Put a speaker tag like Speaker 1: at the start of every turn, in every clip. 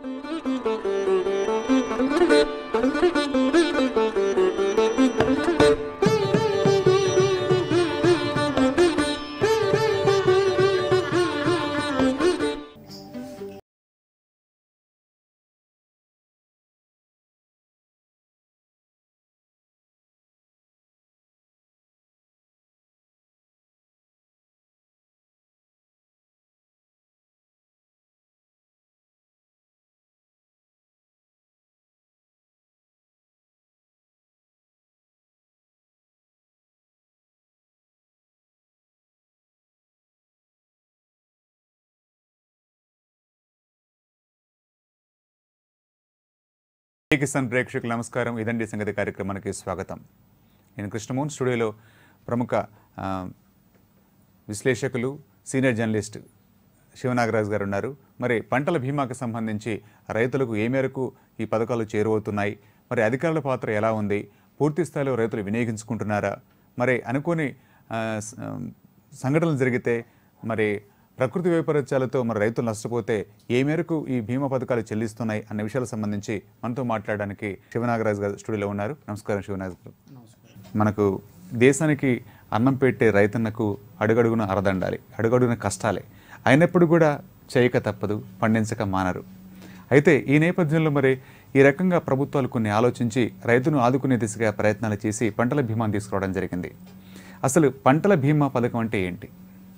Speaker 1: జై కిసాన్ ప్రేక్షకులు నమస్కారం ఇదండి సంగతి కార్యక్రమానికి స్వాగతం నేను కృష్ణమోహన్ స్టూడియోలో ప్రముఖ ఆ, విశ్లేషకులు సీనియర్ జర్నలిస్ట్ శివనాగరాజు గారు ఉన్నారు మరి పంటల బీమాకు సంబంధించి రైతులకు ఏ మేరకు ఈ పథకాలు చేరువవుతున్నాయి మరి అధికారుల పాత్ర ఎలా ఉంది పూర్తి స్థాయిలో రైతులు వినియోగించుకుంటున్నారా మరి అనుకోని ఆ, స- ఆ, సంఘటనలు జరిగితే మరి ప్రకృతి వైపరీత్యాలతో మరి రైతులు నష్టపోతే ఏ మేరకు ఈ బీమా పథకాలు చెల్లిస్తున్నాయి అన్న విషయాలకు సంబంధించి మనతో మాట్లాడడానికి శివనాగరాజు గారు స్టూడియోలో ఉన్నారు నమస్కారం శివనాగరాజు గారు మనకు దేశానికి అన్నం పెట్టే రైతన్నకు అడుగడుగున అరదండాలి అడుగడుగున కష్టాలే అయినప్పుడు కూడా చేయక తప్పదు పండించక మానరు అయితే ఈ నేపథ్యంలో మరి ఈ రకంగా ప్రభుత్వాలు కొన్ని ఆలోచించి రైతును ఆదుకునే దిశగా ప్రయత్నాలు చేసి పంటల బీమాను తీసుకురావడం జరిగింది అసలు పంటల బీమా పథకం అంటే ఏంటి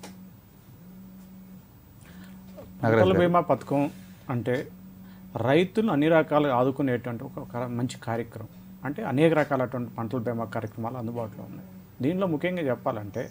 Speaker 2: పంటల బీమా పథకం అంటే రైతులు అన్ని రకాలుగా ఆదుకునేటువంటి ఒక ఒక మంచి కార్యక్రమం అంటే అనేక రకాలటువంటి పంటల బీమా కార్యక్రమాలు అందుబాటులో ఉన్నాయి దీనిలో ముఖ్యంగా చెప్పాలంటే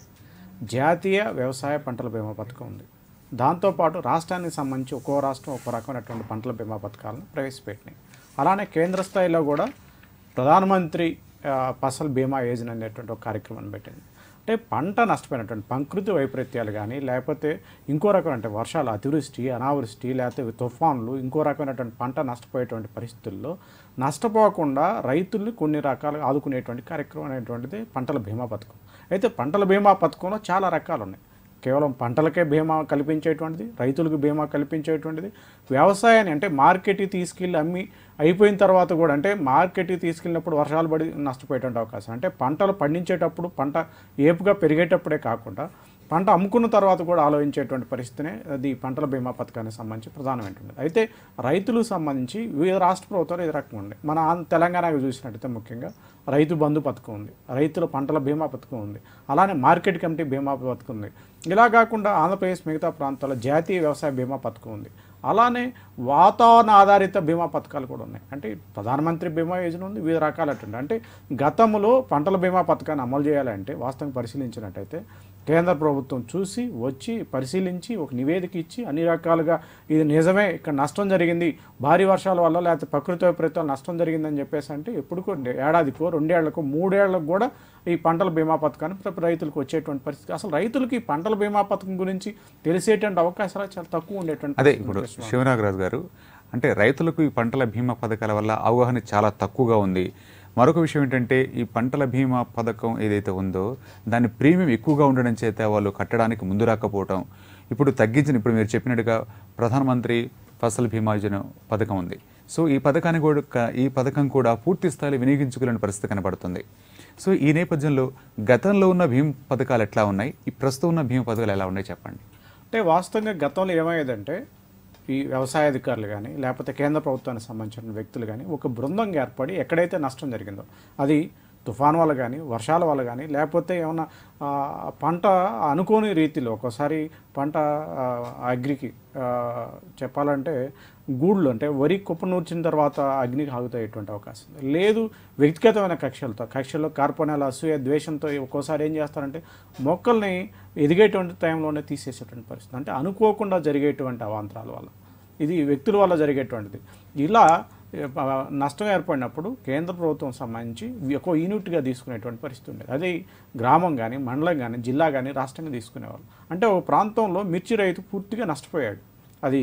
Speaker 2: జాతీయ వ్యవసాయ పంటల బీమా పథకం ఉంది దాంతోపాటు రాష్ట్రానికి సంబంధించి ఒక్కో రాష్ట్రం ఒక్కో రకమైనటువంటి పంటల బీమా పథకాలను ప్రవేశపెట్టినాయి అలానే కేంద్ర స్థాయిలో కూడా ప్రధానమంత్రి ఆ, ఫసల్ బీమా యోజన అనేటువంటి ఒక కార్యక్రమాన్ని పెట్టింది అంటే పంట నష్టపోయినటువంటి ప్రకృతి వైపరీత్యాలు కానీ లేకపోతే ఇంకో రకం అంటే వర్షాలు అతివృష్టి అనావృష్టి లేకపోతే తుఫాన్లు ఇంకో రకమైనటువంటి పంట నష్టపోయేటువంటి పరిస్థితుల్లో నష్టపోకుండా రైతుల్ని కొన్ని రకాలుగా ఆదుకునేటువంటి కార్యక్రమం అనేటువంటిది పంటల బీమా పథకం అయితే పంటల బీమా పథకంలో చాలా రకాలు ఉన్నాయి కేవలం పంటలకే బీమా కల్పించేటువంటిది రైతులకు బీమా కల్పించేటువంటిది వ్యవసాయాన్ని అంటే మార్కెట్కి తీసుకెళ్ళి అమ్మి అయిపోయిన తర్వాత కూడా అంటే మార్కెట్కి తీసుకెళ్ళినప్పుడు వర్షాలు పడి నష్టపోయేటువంటి అవకాశం అంటే పంటలు పండించేటప్పుడు పంట ఏపుగా పెరిగేటప్పుడే కాకుండా పంట అమ్ముకున్న తర్వాత కూడా ఆలోచించేటువంటి పరిస్థితినే అది పంటల బీమా పథకానికి సంబంధించి ప్రధానమైనటువంటిది అయితే రైతులకు సంబంధించి వివిధ రాష్ట్ర ప్రభుత్వాలు ఇది రకంగా ఉంది మన ఆంధ్ర తెలంగాణకు చూసినట్టయితే ముఖ్యంగా రైతు బంధు పథకం ఉంది రైతుల పంటల బీమా పథకం ఉంది అలానే మార్కెట్ కమిటీ బీమా పథకం ఉంది ఇలా కాకుండా ఆంధ్రప్రదేశ్ మిగతా ప్రాంతాల్లో జాతీయ వ్యవసాయ బీమా పథకం ఉంది అలానే వాతావరణ ఆధారిత బీమా పథకాలు కూడా ఉన్నాయి అంటే ప్రధానమంత్రి బీమా యోజన ఉంది వివిధ రకాలటువంటి అంటే గతంలో పంటల బీమా పథకాన్ని అమలు చేయాలంటే వాస్తవం పరిశీలించినట్టయితే కేంద్ర ప్రభుత్వం చూసి వచ్చి పరిశీలించి ఒక నివేదిక ఇచ్చి అన్ని రకాలుగా ఇది నిజమే ఇక్కడ నష్టం జరిగింది భారీ వర్షాల వల్ల లేకపోతే ప్రకృతి వైపరీత్యాలు నష్టం జరిగిందని చెప్పేసి అంటే ఎప్పుడుకో ఏడాదికో రెండేళ్లకు మూడేళ్లకు కూడా ఈ పంటల బీమా పథకాన్ని ప్ర- రైతులకు వచ్చేటువంటి పరిస్థితి అసలు రైతులకి ఈ పంటల బీమా పథకం గురించి తెలిసేటువంటి అవకాశాలు చాలా తక్కువ ఉండేటువంటి
Speaker 1: అదే
Speaker 2: పరిస్థితి
Speaker 1: ఇప్పుడు
Speaker 2: ఉంది.
Speaker 1: శివనాగరాజు గారు అంటే రైతులకు ఈ పంటల బీమా పథకాల వల్ల అవగాహన చాలా తక్కువగా ఉంది మరొక విషయం ఏంటంటే ఈ పంటల బీమా పథకం ఏదైతే ఉందో దాని ప్రీమియం ఎక్కువగా ఉండడం చేత వాళ్ళు కట్టడానికి ముందు రాకపోవటం ఇప్పుడు తగ్గించిన ఇప్పుడు మీరు చెప్పినట్టుగా ప్రధానమంత్రి ఫసల్ బీమా యోజన పథకం ఉంది సో ఈ పథకాన్ని కూడా క- ఈ పథకం కూడా పూర్తి స్థాయిలో వినియోగించుకోలేని పరిస్థితి కనబడుతుంది సో ఈ నేపథ్యంలో గతంలో ఉన్న భీమ్ పథకాలు ఎట్లా ఉన్నాయి ఈ ప్రస్తుతం ఉన్న భీమా పథకాలు ఎలా ఉన్నాయి చెప్పండి
Speaker 2: అంటే వాస్తవంగా గతంలో ఏమయ్యేదంటే ఈ వ్యవసాయ అధికారులు కానీ లేకపోతే కేంద్ర ప్రభుత్వానికి సంబంధించిన వ్యక్తులు కానీ ఒక బృందంగా ఏర్పడి ఎక్కడైతే నష్టం జరిగిందో అది తుఫాన్ వల్ల కానీ వర్షాల వల్ల కానీ లేకపోతే ఏమన్నా ఆ, పంట అనుకోని రీతిలో ఒక్కోసారి పంట ఆ, అగ్రికి ఆ, చెప్పాలంటే గూళ్ళు అంటే వరి కుప్ప నూర్చిన తర్వాత అగ్నికి ఆగుతాయేటువంటి అవకాశం ఉంది లేదు వ్యక్తిగతమైన కక్షలతో కక్షల్లో కార్పణాలు అసూయ ద్వేషంతో ఒక్కోసారి ఏం చేస్తారంటే మొక్కల్ని ఎదిగేటువంటి టైంలోనే తీసేసేటువంటి పరిస్థితి అంటే అనుకోకుండా జరిగేటువంటి అవాంతరాల వల్ల ఇది వ్యక్తుల వల్ల జరిగేటువంటిది ఇలా ఏ, ప- నష్టం ఏర్పడినప్పుడు కేంద్ర ప్రభుత్వం సంబంధించి ఒక యూనిట్గా తీసుకునేటువంటి పరిస్థితి ఉండేది అది గ్రామం కానీ మండలం కానీ జిల్లా కానీ రాష్ట్రంగా తీసుకునేవాళ్ళు అంటే ఒక ప్రాంతంలో మిర్చి రైతు పూర్తిగా నష్టపోయాడు అది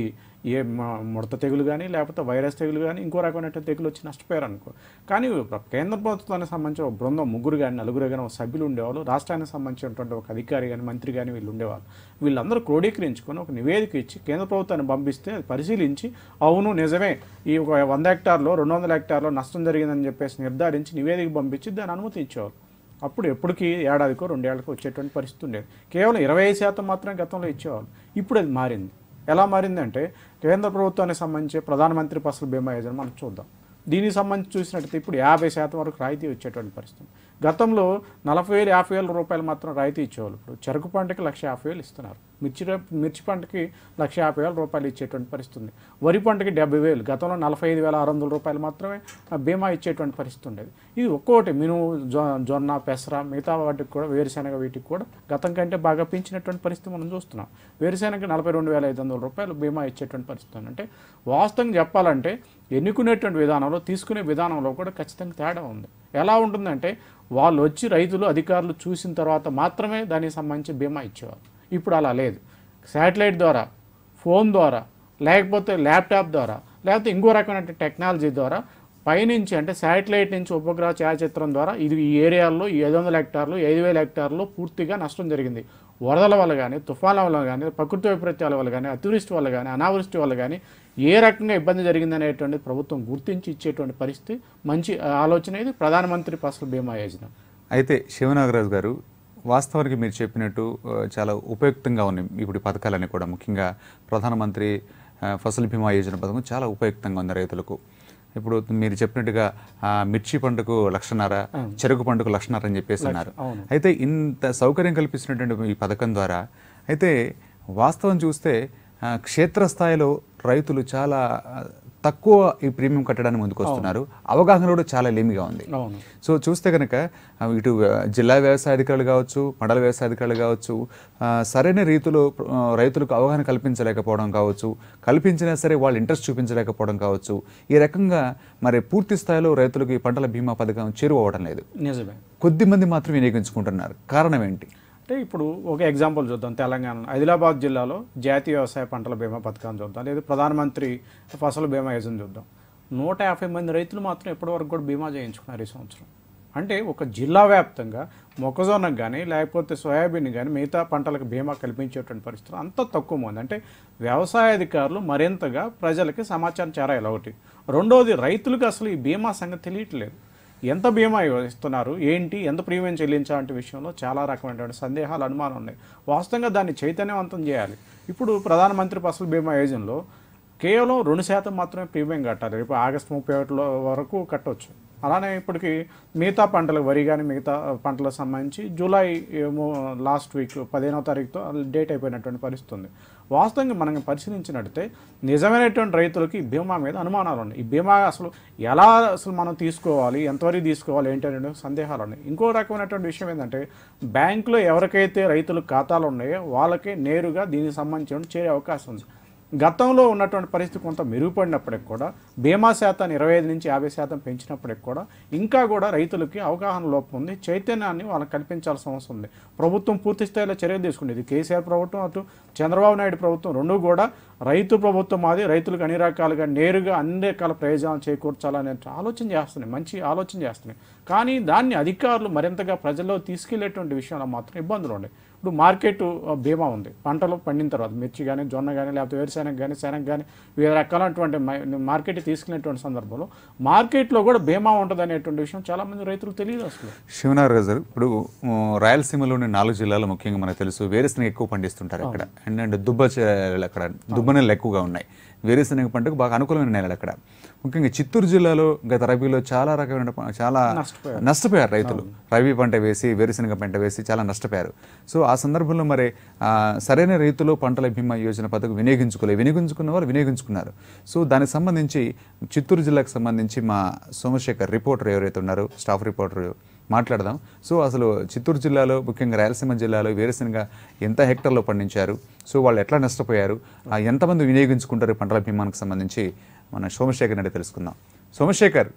Speaker 2: ఏ మ- ముడత తెగులు కానీ లేకపోతే వైరస్ తెగులు కానీ ఇంకో రకమైన తెగులు వచ్చి నష్టపోయారు అనుకో కానీ కేంద్ర ప్రభుత్వానికి సంబంధించి ఒక బృందం ముగ్గురు కానీ నలుగురు కానీ ఒక సభ్యులు ఉండేవాళ్ళు రాష్ట్రానికి సంబంధించినటువంటి ఒక అధికారి కానీ మంత్రి కానీ వీళ్ళు ఉండేవాళ్ళు వీళ్ళందరూ క్రోడీకరించుకొని ఒక నివేదిక ఇచ్చి కేంద్ర ప్రభుత్వాన్ని పంపిస్తే అది పరిశీలించి అవును నిజమే ఈ ఒక వంద హెక్టార్లో రెండు వందల హెక్టార్లో నష్టం జరిగిందని చెప్పేసి నిర్ధారించి నివేదిక పంపించి దాన్ని అనుమతి ఇచ్చేవారు అప్పుడు ఎప్పటికీ ఏడాదికో రెండేళ్లకో వచ్చేటువంటి పరిస్థితి ఉండేది కేవలం ఇరవై ఐదు శాతం మాత్రమే గతంలో ఇచ్చేవాళ్ళు ఇప్పుడు అది మారింది ఎలా మారిందంటే కేంద్ర ప్రభుత్వానికి సంబంధించి ప్రధానమంత్రి ఫసల్ బీమా యోజన మనం చూద్దాం దీనికి సంబంధించి చూసినట్టయితే ఇప్పుడు యాభై శాతం వరకు రాయితీ వచ్చేటువంటి పరిస్థితి గతంలో నలభై వేలు యాభై వేల రూపాయలు మాత్రం రాయితీ ఇచ్చేవాళ్ళు ఇప్పుడు చెరుకు పంటకి లక్ష యాభై వేలు ఇస్తున్నారు మిర్చి ర- మిర్చి పంటకి లక్ష యాభై వేల రూపాయలు ఇచ్చేటువంటి పరిస్థితి ఉంది వరి పంటకి డెబ్బై వేలు గతంలో నలభై ఐదు వేల ఆరు వందల రూపాయలు మాత్రమే ఆ, బీమా ఇచ్చేటువంటి పరిస్థితి ఉండేది ఇది ఒక్కొక్కటి మినుము జొ జొన్న పెసర మిగతా వాటికి కూడా వేరుశెనగ వీటికి కూడా గతం కంటే బాగా పెంచినటువంటి పరిస్థితి మనం చూస్తున్నాం వేరుశెనగకి నలభై రెండు వేల ఐదు వందల రూపాయలు బీమా ఇచ్చేటువంటి పరిస్థితి ఉంది. అంటే వాస్తవంగా చెప్పాలంటే ఎన్నుకునేటువంటి విధానంలో తీసుకునే విధానంలో కూడా ఖచ్చితంగా తేడా ఉంది ఎలా ఉంటుందంటే వాళ్ళు వచ్చి రైతులు అధికారులు చూసిన తర్వాత మాత్రమే దానికి సంబంధించి బీమా ఇచ్చేవారు ఇప్పుడు అలా లేదు శాటిలైట్ ద్వారా ఫోన్ ద్వారా లేకపోతే ల్యాప్టాప్ ద్వారా లేకపోతే ఇంకో రకమైన టెక్నాలజీ ద్వారా పైనుంచి అంటే శాటిలైట్ నుంచి ఉపగ్రహ ఛాయాచిత్రం ద్వారా ఇది ఈ ఏరియాల్లో ఈ ఐదు వందల హెక్టార్లు ఐదు వేల హెక్టార్లో పూర్తిగా నష్టం జరిగింది వరదల వల్ల కానీ తుఫాన్ల వల్ల కానీ ప్రకృతి వైపరీత్యాల వల్ల కానీ అతివృష్టి వల్ల కానీ అనావృష్టి వల్ల కానీ ఏ రకంగా ఇబ్బంది జరిగింది అనేటువంటి ప్రభుత్వం గుర్తించి ఇచ్చేటువంటి పరిస్థితి మంచి ఆలోచన ఇది ప్రధానమంత్రి ఫసల్ బీమా యోజన
Speaker 1: అయితే శివనాగరాజు గారు వాస్తవానికి మీరు చెప్పినట్టు ఆ, చాలా ఉపయుక్తంగా ఉన్నాయి ఇప్పుడు ఈ పథకాలన్నీ కూడా ముఖ్యంగా ప్రధానమంత్రి ఆ, ఫసల్ బీమా యోజన పథకం చాలా ఉపయుక్తంగా ఉంది రైతులకు ఇప్పుడు మీరు చెప్పినట్టుగా ఆ, మిర్చి పంటకు లక్షన్నర చెరుకు పంటకు లక్షన్నర అని చెప్పేసి అన్నారు
Speaker 2: అవును.
Speaker 1: అయితే ఇంత సౌకర్యం కల్పిస్తున్నటువంటి ఈ పథకం ద్వారా అయితే వాస్తవం చూస్తే ఆ, క్షేత్రస్థాయిలో రైతులు చాలా ఆ, తక్కువ ఈ ప్రీమియం కట్టడానికి ముందుకు వస్తున్నారు అవగాహన కూడా చాలా లేమిగా ఉంది
Speaker 2: అవును
Speaker 1: సో చూస్తే కనుక ఆ, ఇటు ఆ, జిల్లా వ్యవసాయ అధికారులు కావచ్చు మండల వ్యవసాయ అధికారులు కావచ్చు ఆ, సరైన రీతిలో ఆ, రైతులకు అవగాహన కల్పించలేకపోవడం కావచ్చు కల్పించినా సరే వాళ్ళు ఇంట్రెస్ట్ చూపించలేకపోవడం కావచ్చు ఈ రకంగా మరి పూర్తి స్థాయిలో రైతులకు ఈ పంటల బీమా పథకం చేరువవడం లేదు
Speaker 2: నిజమే
Speaker 1: కొద్ది మంది మాత్రం వినియోగించుకుంటున్నారు కారణం ఏంటి
Speaker 2: అంటే ఇప్పుడు ఒక ఎగ్జాంపుల్ చూద్దాం తెలంగాణ ఆదిలాబాద్ జిల్లాలో జాతీయ వ్యవసాయ పంటల బీమా పథకాన్ని చూద్దాం లేదా ప్రధానమంత్రి ఫసల్ బీమా యోజన చూద్దాం నూట యాభై మంది రైతులు మాత్రం ఇప్పటివరకు కూడా బీమా చేయించుకున్నారు ఈ సంవత్సరం అంటే ఒక జిల్లా వ్యాప్తంగా మొక్కజొన్నకు కానీ లేకపోతే సోయాబీన్ కానీ మిగతా పంటలకు బీమా కల్పించేటువంటి పరిస్థితులు అంత తక్కువ మంది అంటే వ్యవసాయ అధికారులు మరింతగా ప్రజలకి సమాచారం చేరాలి ఒకటి రెండోది రైతులకు అసలు ఈ బీమా సంగతి తెలియట్లేదు ఎంత బీమా ఇస్తున్నారు ఏంటి ఎంత ప్రీమియం చెల్లించాలంటే విషయంలో చాలా రకమైనటువంటి సందేహాలు అనుమానం ఉన్నాయి వాస్తవంగా దాన్ని చైతన్యవంతం చేయాలి ఇప్పుడు ప్రధానమంత్రి ఫసల్ బీమా యోజనలో కేవలం రెండు శాతం మాత్రమే ప్రీమియం కట్టాలి రేపు ఆగస్టు ముప్పై ఒకటిలో వరకు కట్టవచ్చు అలానే ఇప్పటికి మిగతా పంటలకు వరి కానీ మిగతా పంటలకు సంబంధించి జూలై ఏమో లాస్ట్ వీక్ పదిహేనవ తారీఖుతో డేట్ అయిపోయినటువంటి పరిస్థితి ఉంది వాస్తవంగా మనం పరిశీలించినట్టయితే నిజమైనటువంటి రైతులకి ఈ బీమా మీద అనుమానాలు ఉన్నాయి ఈ బీమా అసలు ఎలా అసలు మనం తీసుకోవాలి ఎంతవరకు తీసుకోవాలి ఏంటి అనే సందేహాలు ఉన్నాయి ఇంకో రకమైనటువంటి విషయం ఏంటంటే బ్యాంకులో ఎవరికైతే రైతులకు ఖాతాలు ఉన్నాయో వాళ్ళకే నేరుగా దీనికి సంబంధించిన చేరే అవకాశం ఉంది గతంలో ఉన్నటువంటి పరిస్థితి కొంత మెరుగుపడినప్పటికి కూడా బీమా శాతాన్ని ఇరవై ఐదు నుంచి యాభై శాతం పెంచినప్పటికి కూడా ఇంకా కూడా రైతులకి అవగాహన లోపం ఉంది చైతన్యాన్ని వాళ్ళకి కల్పించాల్సిన అవసరం ఉంది ప్రభుత్వం పూర్తి స్థాయిలో చర్యలు తీసుకుంది కేసీఆర్ ప్రభుత్వం అటు చంద్రబాబు నాయుడు ప్రభుత్వం రెండు కూడా రైతు ప్రభుత్వం మాది రైతులకు అన్ని రకాలుగా నేరుగా అన్ని రకాల ప్రయోజనాలు చేకూర్చాలనే ఆలోచన చేస్తున్నాయి మంచి ఆలోచన చేస్తున్నాయి కానీ దాన్ని అధికారులు మరింతగా ప్రజల్లో తీసుకెళ్లేటువంటి విషయంలో మాత్రం ఇబ్బందులు ఉన్నాయి ఇప్పుడు మార్కెట్ ఆ, బీమా ఉంది పంటలు పండిన తర్వాత మిర్చి కానీ జొన్న కానీ లేకపోతే వేరుశెనగ కానీ శనగ కానీ వివిధ రకాలైనటువంటి మై- మార్కెట్ తీసుకునేటువంటి సందర్భంలో మార్కెట్లో కూడా బీమా ఉంటుంది అనేటువంటి విషయం చాలామంది రైతులకు తెలియదు అసలు
Speaker 1: శివనారాజు గారు ఇప్పుడు ఆ, రాయలసీమలోని నాలుగు జిల్లాలు ముఖ్యంగా మనకు తెలుసు వేరుశనగ ఎక్కువ పండిస్తుంటారు అక్కడ అండ్ అండ్ దుబ్బ చేలు అక్కడ దుబ్బ నెలలు ఎక్కువగా ఉన్నాయి వేరుశనగ పంటకు బాగా అనుకూలమైన నేలలు అక్కడ ముఖ్యంగా చిత్తూరు జిల్లాలో గత రబీలో చాలా రకమైన ప- చాలా
Speaker 2: నష్టపోయారు.
Speaker 1: నష్టపోయారు రైతులు రబీ పంట వేసి వేరుశనగ పంట వేసి చాలా నష్టపోయారు సో ఆ సందర్భంలో మరి ఆ, సరైన రీతిలో పంటల బీమా యోజన పథకం వినియోగించుకోలేదు వినియోగించుకున్న వాళ్ళు వినియోగించుకున్నారు సో దానికి సంబంధించి చిత్తూరు జిల్లాకు సంబంధించి మా సోమశేఖర్ రిపోర్టర్ ఎవరైతే ఉన్నారో స్టాఫ్ రిపోర్టర్ మాట్లాడదాం సో అసలు చిత్తూరు జిల్లాలో ముఖ్యంగా రాయలసీమ జిల్లాలో వేరుశనగ ఎంత హెక్టర్లో పండించారు సో వాళ్ళు ఎట్లా నష్టపోయారు ఆ, ఎంతమంది వినియోగించుకుంటారు ఈ పంటల బీమానికి సంబంధించి మన సోమశేఖర్ అంటే తెలుసుకుందాం సోమశేఖర్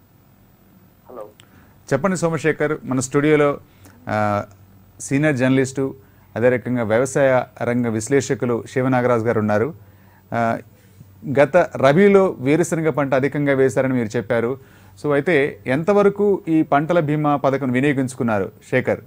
Speaker 3: హలో
Speaker 1: చెప్పండి సోమశేఖర్ మన స్టూడియోలో ఆ, సీనియర్ జర్నలిస్టు అదే రకంగా వ్యవసాయ రంగ విశ్లేషకులు శివనాగరాజు గారు ఉన్నారు ఆ, గత రబీలో వేరుశనగ పంట అధికంగా వేశారని మీరు చెప్పారు సో అయితే ఎంతవరకు ఈ పంటల బీమా పథకం వినియోగించుకున్నారు శేఖర్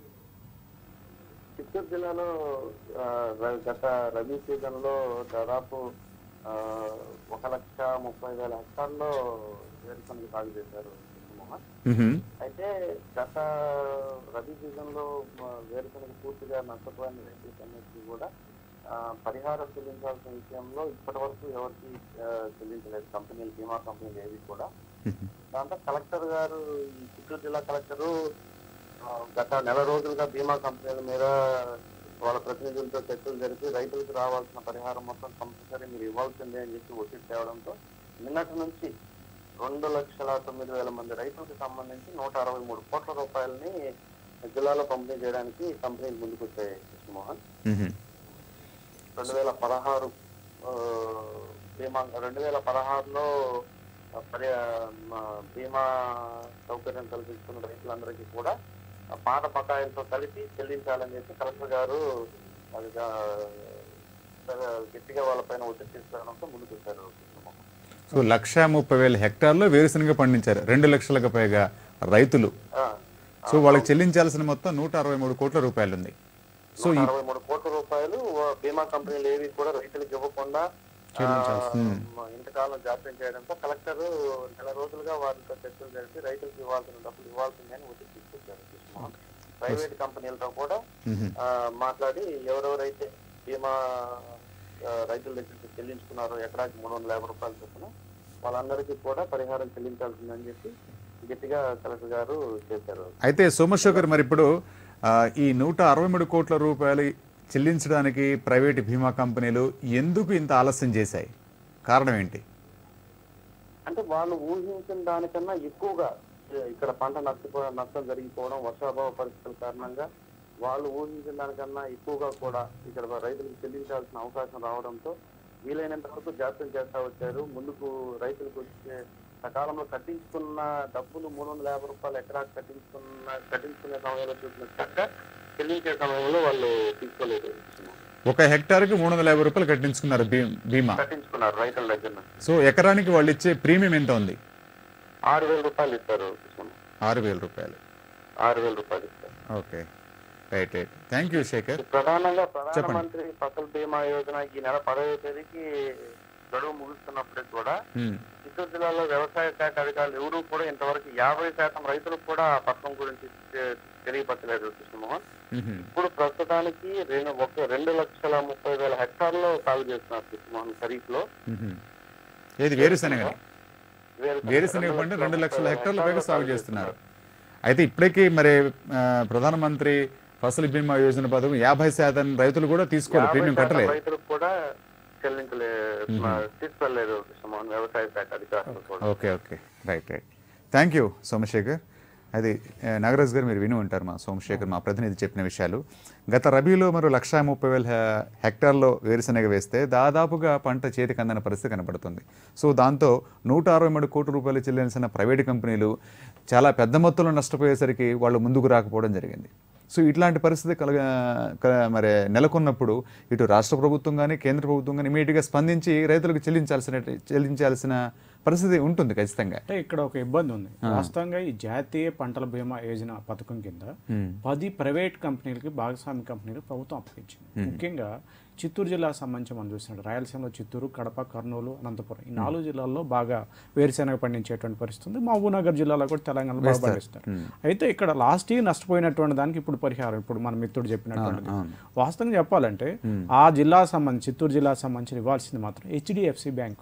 Speaker 3: చిత్తూరు జిల్లాలో ఆ, ర- గత రబీ సీజన్ లో దాదాపు ఆ, ఒక లక్ష ముప్పై వేల హెక్టార్లో వేరుశనగ సాగు చేశారు కృష్ణమోహన్
Speaker 1: మ్హూ.
Speaker 3: అయితే గత రబీ సీజన్ లో ఆ, వేరుశనగ పూర్తిగా నష్టపోయిన రైతులన్నిటికీ కూడా ఆ, పరిహారం చెల్లించాల్సిన విషయంలో ఇప్పటి వరకు ఎవరికి ఆ, చెల్లించలేదు కంపెనీలు బీమా కంపెనీలు ఏవి కూడా దాంతో కలెక్టర్ గారు ఈ చిత్తూరు జిల్లా కలెక్టరు ఆ, గత నెల రోజులుగా బీమా కంపెనీల మీద వాళ్ళ ప్రతినిధులతో చర్చలు జరిపి రైతులకు రావాల్సిన పరిహారం మొత్తం కంపల్సరీ మీరు ఇవ్వాల్సిందే అని చెప్పి ఒత్తిడి తేవడంతో నిన్నటి నుంచి రెండు లక్షల తొమ్మిది వేల మంది రైతులకు సంబంధించి నూట అరవై మూడు కోట్ల రూపాయలని జిల్లాలో పంపిణీ చేయడానికి కంపెనీలు ముందుకు వచ్చాయి కృష్ణమోహన్
Speaker 1: మ్హూ.
Speaker 3: రెండు వేల పదహారు ఆ, బీమా రెండు వేల పదహారులో పరి మా బీమా సౌకర్యం కల్పించుకున్న రైతులందరికీ కూడా ఆ పాత బకాయిలతో కలిపి చెల్లించాలని చెప్పి కలెక్టర్ గారు అది గా- గట్టిగా వాళ్ళపైన ఒత్తిడి తీసుకురావడంతో ముందుకు వచ్చారు
Speaker 1: సో లక్ష ముప్పై వేల హెక్టార్లో వేరుశనగ పండించారు రెండు లక్షలకు పైగా రైతులు
Speaker 3: ఆ,
Speaker 1: సో వాళ్ళకి చెల్లించాల్సిన మొత్తం నూట అరవై మూడు కోట్ల రూపాయలు ఉంది సో
Speaker 3: నూట
Speaker 1: ఈ
Speaker 3: అరవై మూడు కోట్ల రూపాయలు వా- బీమా కంపెనీలు ఏవి కూడా రైతులకు ఇవ్వకుండా ఆ, మ- ఇంతకాలం జాప్యం చేయడంతో కలెక్టర్ నెల రోజులుగా వారితో చర్చలు జరిపి రైతులకు ఇవ్వాల్సిన డబ్బులు ఇవ్వాల్సిందే అని ఒత్తిడి తీసుకొచ్చారు కృష్ణమోహన్. ప్రైవేట్ కంపెనీలతో కూడా
Speaker 1: మ్హూ.
Speaker 3: ఆ, మాట్లాడి ఎవరెవరైతే బీమా ఆ, రైతుల దగ్గర నుంచి చెల్లించుకున్నారో ఎకరాకి మూడు వందల యాభై రూపాయలు చొప్పున వాళ్ళందరికీ కూడా పరిహారం చెల్లించాల్సిందని చెప్పి గట్టిగా కలెక్టర్ గారు చేశారు
Speaker 1: అయితే సోమశేఖర్ మరి ఇప్పుడు ఆ, ఈ నూట అరవై మూడు కోట్ల రూపాయలు చెల్లించడానికి ప్రైవేట్ బీమా కంపెనీలు ఎందుకు ఇంత ఆలస్యం చేశాయి కారణం ఏంటి
Speaker 3: అంటే వాళ్ళు ఊహించిన దానికన్నా ఎక్కువగా ఏ, ఇక్కడ పంట నష్టపో నష్టం జరిగిపోవడం వర్షాభావ పరిస్థితుల కారణంగా వాళ్ళు ఊహించిన దానికన్నా ఎక్కువగా కూడా ఇక్కడ రైతులకు చెల్లించాల్సిన అవకాశం రావడంతో వీలైనంత వరకు జాప్యం చేస్తా వచ్చారు ముందుకు రైతులకు వచ్చే సకాలంలో కట్టించుకున్న డబ్బులు మూడు వందల యాభై రూపాయలు ఎకరా కట్టించుకున్న కట్టించుకునే సమయంలో చూసిన చక్క చెల్లించే సమయంలో వాళ్ళు తీసుకోలేదు
Speaker 1: ఒక హెక్టార్కి మూడు వందల యాభై రూపాయలు కట్టించుకున్నారు బీ- బీమా
Speaker 3: కట్టించుకున్నారు రైతుల దగ్గర నుంచి
Speaker 1: సో ఎకరానికి వాళ్ళు ఇచ్చే ప్రీమియం ఎంత ఉంది
Speaker 3: ఆరు వేల రూపాయలు ఇస్తారు కృష్ణమ్మ.
Speaker 1: ఆరు వేల రూపాయలు
Speaker 3: ఆరు వేల రూపాయలు ఇస్తారు
Speaker 1: okay right right thank you Shekhar
Speaker 3: ప్రధానంగా ప్రధానమంత్రి ఫసల్ బీమా యోజన ఈ నెల పదవ తేదీకి గడువు ముగుస్తున్నప్పటికి కూడా
Speaker 1: మ్మ్.
Speaker 3: చిత్తూరు జిల్లాలో వ్యవసాయ శాఖ అధికారులు ఎవరూ కూడా ఇంతవరకు యాభై శాతం రైతులకు కూడా ఆ పథకం గురించి తె- తెలియపరచలేదు కృష్ణమోహన్
Speaker 1: మ్మ్.
Speaker 3: ఇప్పుడు ప్రస్తుతానికి రెండు ఒక రెండు లక్షల ముప్పై వేల హెక్టార్లో సాగు చేస్తున్నారు కృష్ణమోహన్ ఖరీఫ్ లో
Speaker 1: మ్మ్. ఏది వేరుశనగ
Speaker 3: వేరుశనగ
Speaker 1: వేరుశనగ పంట రెండు లక్షల
Speaker 3: ముప్పై
Speaker 1: హెక్టార్ల
Speaker 3: హెక్టార్లో
Speaker 1: పైగా సాగు చేస్తున్నారు అయితే ఇప్పటికీ మరి ఆ, ప్రధానమంత్రి ఫసల్ బీమా యోజన పథకం యాభై శాతం రైతులు కూడా తీసుకోవాలి
Speaker 3: యాభై
Speaker 1: ప్రీమియం
Speaker 3: శాతం
Speaker 1: కట్టలేదు
Speaker 3: రైతులకు కూడా చెల్లించలే తీసుకెళ్లేదు కృష్ణమోహన్ వ్యవసాయ శాఖ అధికారులు కూడా
Speaker 1: okay okay right right thank you Somashekhar అది ఆ, నాగరాజ్ గారు మీరు విని ఉంటారు మా సోమశేఖర్ మా ప్రతినిధి చెప్పిన విషయాలు గత రబీలో మరో లక్షా ముప్పై వేల హె- హెక్టార్లో వేరుశనగ వేస్తే దాదాపుగా పంట చేతికి అందని పరిస్థితి కనబడుతుంది సో దాంతో నూట అరవై మూడు కోట్ల రూపాయలు చెల్లించిన ప్రైవేటు కంపెనీలు చాలా పెద్ద మొత్తంలో నష్టపోయేసరికి వాళ్ళు ముందుకు రాకపోవడం జరిగింది సో ఇట్లాంటి పరిస్థితి కలగ క- మరి నెలకొన్నప్పుడు ఇటు రాష్ట్ర ప్రభుత్వం కానీ కేంద్ర ప్రభుత్వం కానీ ఇమీడియట్గా స్పందించి రైతులకు చెల్లించాల్సిన చెల్లించాల్సిన పరిస్థితి ఉంటుంది ఖచ్చితంగా
Speaker 2: అంటే ఇక్కడ ఒక ఇబ్బంది ఉంది వాస్తవంగా ఈ జాతీయ పంటల బీమా యోజన పథకం కింద పది ప్రైవేట్ కంపెనీలకి భాగస్వామి కంపెనీలు ప్రభుత్వం అప్పగించింది ముఖ్యంగా చిత్తూరు జిల్లాకు సంబంధించి మనం చూసినట్టు రాయలసీమలో చిత్తూరు కడప కర్నూలు అనంతపురం ఈ నాలుగు జిల్లాల్లో బాగా వేరుశెనగ పండించేటువంటి పరిస్థితి ఉంది మహబూబ్నగర్ జిల్లాలో కూడా తెలంగాణలో బాగా పండిస్తారు అయితే ఇక్కడ లాస్ట్ ఇయర్ నష్టపోయినటువంటి దానికి ఇప్పుడు పరిహారం ఇప్పుడు మన మిత్రుడు చెప్పినటువంటి వాస్తవంగా చెప్పాలంటే ఆ జిల్లా సంబంధించి చిత్తూరు జిల్లాకు సంబంధించి ఇవ్వాల్సింది మాత్రం HDFC bank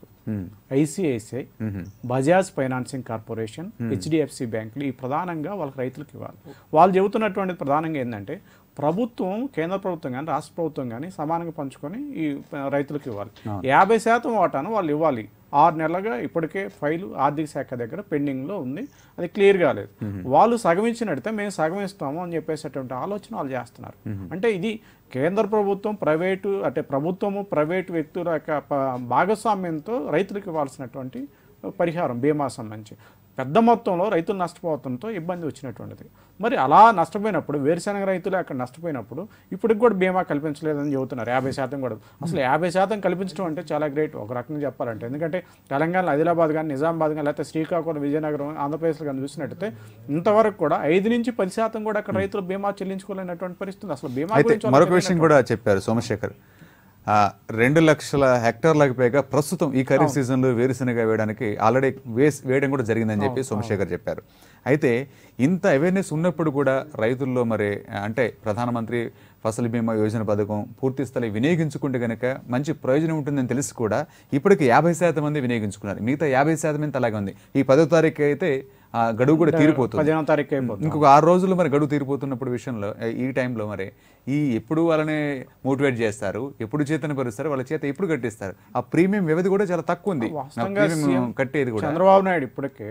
Speaker 2: ICICI Bajaj financing corporation HDFC బ్యాంకులు ఈ ప్రధానంగా వాళ్ళకి రైతులకు ఇవ్వాలి వాళ్ళు చెబుతున్నటువంటి ప్రధానంగా ఏంటంటే ప్రభుత్వం కేంద్ర ప్రభుత్వం కానీ రాష్ట్ర ప్రభుత్వం కానీ సమానంగా పంచుకొని ఈ ప- రైతులకు ఇవ్వాలి యాభై శాతం వాటాను వాళ్ళు ఇవ్వాలి ఆరు నెలలుగా ఇప్పటికే ఫైలు ఆర్థిక శాఖ దగ్గర పెండింగ్లో ఉంది అది క్లియర్ కాలేదు వాళ్ళు సగం ఇచ్చినట్టే మేము సగం ఇస్తాము అని చెప్పేసేటువంటి ఆలోచన వాళ్ళు చేస్తున్నారు అంటే ఇది కేంద్ర ప్రభుత్వం ప్రైవేటు అంటే ప్రభుత్వము ప్రైవేటు వ్యక్తుల యొక్క ప- భాగస్వామ్యంతో రైతులకు ఇవ్వాల్సినటువంటి పరిహారం బీమా సంబంధించి పెద్ద మొత్తంలో రైతులు నష్టపోవడంతో ఇబ్బంది వచ్చినటువంటిది మరి అలా నష్టపోయినప్పుడు వేరుశనగ రైతులు అక్కడ నష్టపోయినప్పుడు ఇప్పటికి కూడా బీమా కల్పించలేదని చెబుతున్నారు యాభై శాతం కూడా అసలు యాభై శాతం కల్పించడం అంటే చాలా గ్రేట్ ఒక రకంగా చెప్పాలంటే ఎందుకంటే తెలంగాణ ఆదిలాబాద్ కానీ నిజామాబాద్ కానీ లేకపోతే శ్రీకాకుళం విజయనగరం ఆంధ్రప్రదేశ్లో కానీ చూసినట్టయితే ఇంతవరకు కూడా ఐదు నుంచి పది శాతం కూడా అక్కడ రైతులు బీమా చెల్లించుకోలేనటువంటి పరిస్థితి అసలు బీమా
Speaker 1: అయితే
Speaker 2: గురించి
Speaker 1: మరొక
Speaker 2: వాళ్ళకి
Speaker 1: విషయం కూడా చెప్పారు సోమశేఖర్ ఆ, రెండు లక్షల హెక్టార్లకు పైగా ప్రస్తుతం ఈ ఖరీఫ్ సీజన్లో వేరుశనగ వేయడానికి ఆల్రెడీ వేస్ వేయడం కూడా జరిగిందని చెప్పి సోమశేఖర్ చెప్పారు అయితే ఇంత అవేర్నెస్ ఉన్నప్పుడు కూడా రైతుల్లో మరి ఆ, అంటే ప్రధానమంత్రి ఫసల్ బీమా యోజన పథకం పూర్తి స్థాయి వినియోగించుకుంటే కనుక మంచి ప్రయోజనం ఉంటుందని తెలిసి కూడా ఇప్పటికి యాభై శాతం మంది వినియోగించుకున్నారు మిగతా యాభై శాతం ఎంత అలాగే ఉంది ఈ పదో తారీఖు అయితే ఆ గడువు కూడా తీరిపోతుంది
Speaker 2: పదిహేనో తారీఖు అయిపోతుంది
Speaker 1: ఇంకొక ఆరు రోజులు మరి గడువు తీరిపోతున్నప్పుడు విషయంలో ఏ- ఈ టైంలో మరి ఈ ఎప్పుడు వాళ్ళని మోటివేట్ చేస్తారు ఎప్పుడు చేతన పరుస్తారు వాళ్ళ చేత ఎప్పుడు కట్టిస్తారు ఆ ప్రీమియం వ్యవధి కూడా చాలా తక్కువ ఉంది నా
Speaker 2: వాస్తవంగా
Speaker 1: ప్రీమియం
Speaker 2: సీఎం
Speaker 1: కట్టేది కూడా
Speaker 2: చంద్రబాబు నాయుడు ఇప్పటికే